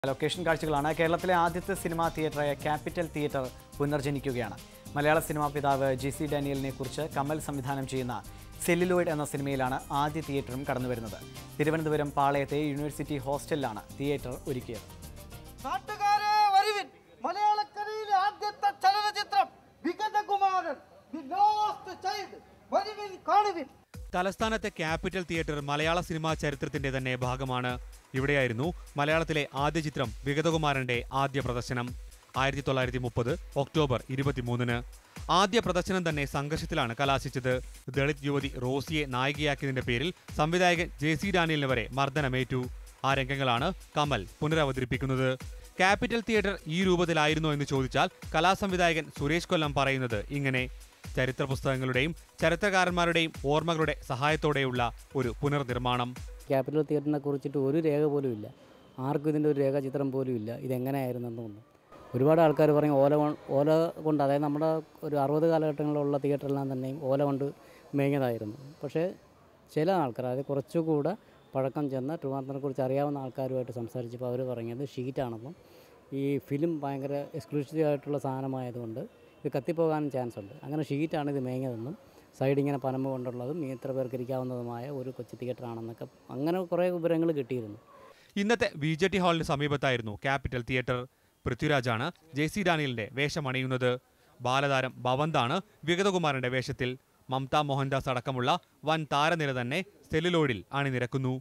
location കാഴ്ചകളാണ് കേരളത്തിലെ ആദ്യത്തെ സിനിമാ തിയേറ്ററായ ക്യാപിറ്റൽ തിയേറ്റർ പുനർജനിക്കുകയാണ് മലയാള സിനിമാ പിതാവ് ജി സി ഡാനിയലിനെ കുറിച്ച് കമൽ സംവിധാനം ചെയ്യുന്ന സെല്ലുലോയിഡ് എന്ന സിനിമയിലാണ് ആദ്യ തിയേറ്ററും കടന്നുവരുന്നത് തിരുവനന്തപുരം പാളയത്തെ യൂണിവേഴ്സിറ്റി ഹോസ്റ്റലിലാണ് തിയേറ്റർ ഒരുക്കിയത് നാട്ടുകാരെ വരുവിൻ മലയാളക്കരയിലെ ആദ്യത്തെ ചലനചിത്രം വിഗതകുമാരൻ ദി ലാസ്റ്റ് ചൈൽഡ് വരുവിൻ കാണുവിൻ തലസ്ഥാനത്തെ ക്യാപിറ്റൽ തിയേറ്റർ മലയാള സിനിമാ ചരിത്രത്തിന്റെ തന്നെ ഭാഗമാണ് ഇവിടെയായിരുന്നു മലയാളത്തിലെ ആദ്യ ചിത്രം വിഗതകുമാരന്റെ ആദ്യ പ്രദർശനം ആയിരത്തി തൊള്ളായിരത്തി മുപ്പത് ഒക്ടോബർ ഇരുപത്തിമൂന്നിന് ആദ്യ പ്രദർശനം തന്നെ സംഘർഷത്തിലാണ് കലാശിച്ചത് ദളിത് യുവതി റോസിയെ നായികയാക്കിയതിന്റെ പേരിൽ സംവിധായകൻ ജെ സി ഡാനിയലിന് വരെ മർദ്ദനമേറ്റു ആ രംഗങ്ങളാണ് കമൽ പുനരവതരിപ്പിക്കുന്നത് ക്യാപിറ്റൽ തിയേറ്റർ ഈ രൂപത്തിലായിരുന്നോ എന്ന് ചോദിച്ചാൽ കലാസംവിധായകൻ സുരേഷ് കൊല്ലം പറയുന്നത് ഇങ്ങനെ ചരിത്ര പുസ്തകങ്ങളുടെയും ചരിത്രകാരന്മാരുടെയും ഓർമ്മകളുടെ സഹായത്തോടെയുള്ള ഒരു പുനർനിർമ്മാണം ക്യാപിറ്റൽ തിയേറ്ററിനെ കുറിച്ചിട്ട് ഒരു രേഖ പോലും ഇല്ല ആർക്കും ഇതിൻ്റെ ഒരു രേഖാചിത്രം പോലും ഇല്ല ഇതെങ്ങനെയായിരുന്നെന്നൊന്നും ഒരുപാട് ആൾക്കാർ പറയും ഓല കൊ- ഓല കൊണ്ട് അതായത് നമ്മുടെ ഒരു അറുപത് കാലഘട്ടങ്ങളിലുള്ള തിയേറ്ററെല്ലാം തന്നെയും ഓല കൊണ്ട് മേഞ്ഞതായിരുന്നു പക്ഷേ ചില ആൾക്കാർ അതായത് കുറച്ചുകൂടെ പഴക്കം ചെന്ന ട്രിവാൻഡ്രത്തിനെക്കുറിച്ച് അറിയാവുന്ന ആൾക്കാരുമായിട്ട് സംസാരിച്ചപ്പോൾ അവർ പറഞ്ഞത് ഷീറ്റാണെന്നും ഈ ഫിലിം ഭയങ്കര എക്സ്ക്ലൂസീവ് ആയിട്ടുള്ള സാധനമായതുകൊണ്ട് ഇത് കത്തിപ്പോകാനും ചാൻസ് ഉണ്ട് അങ്ങനെ ഷീറ്റാണ് ഇത് മേഞ്ഞതെന്നും സൈഡ് ഇങ്ങനെ പനമ്പ് കൊണ്ടുള്ളതും ഇത്ര പേർക്ക് ഇരിക്കാവുന്നതുമായ ഒരു കൊച്ചു തിയേറ്ററാണെന്നൊക്കെ അങ്ങനെ കുറേ വിവരങ്ങൾ കിട്ടിയിരുന്നു ഇന്നത്തെ വി ജെ ടി ഹാളിന് സമീപത്തായിരുന്നു ക്യാപിറ്റൽ തിയേറ്റർ പൃഥ്വിരാജാണ് ജെ സി ഡാനിയലിന്റെ വേഷമണിയുന്നത് ബാലതാരം ഭവന്താണ് വിഗതകുമാരന്റെ വേഷത്തിൽ മമത മോഹൻദാസ് അടക്കമുള്ള വൻ താരനിര തന്നെ സെല്ലുലോയിഡിൽ അണിനിരക്കുന്നു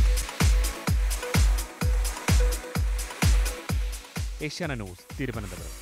ഏഷ്യാന ന്യൂസ് തിരുവനന്തപുരം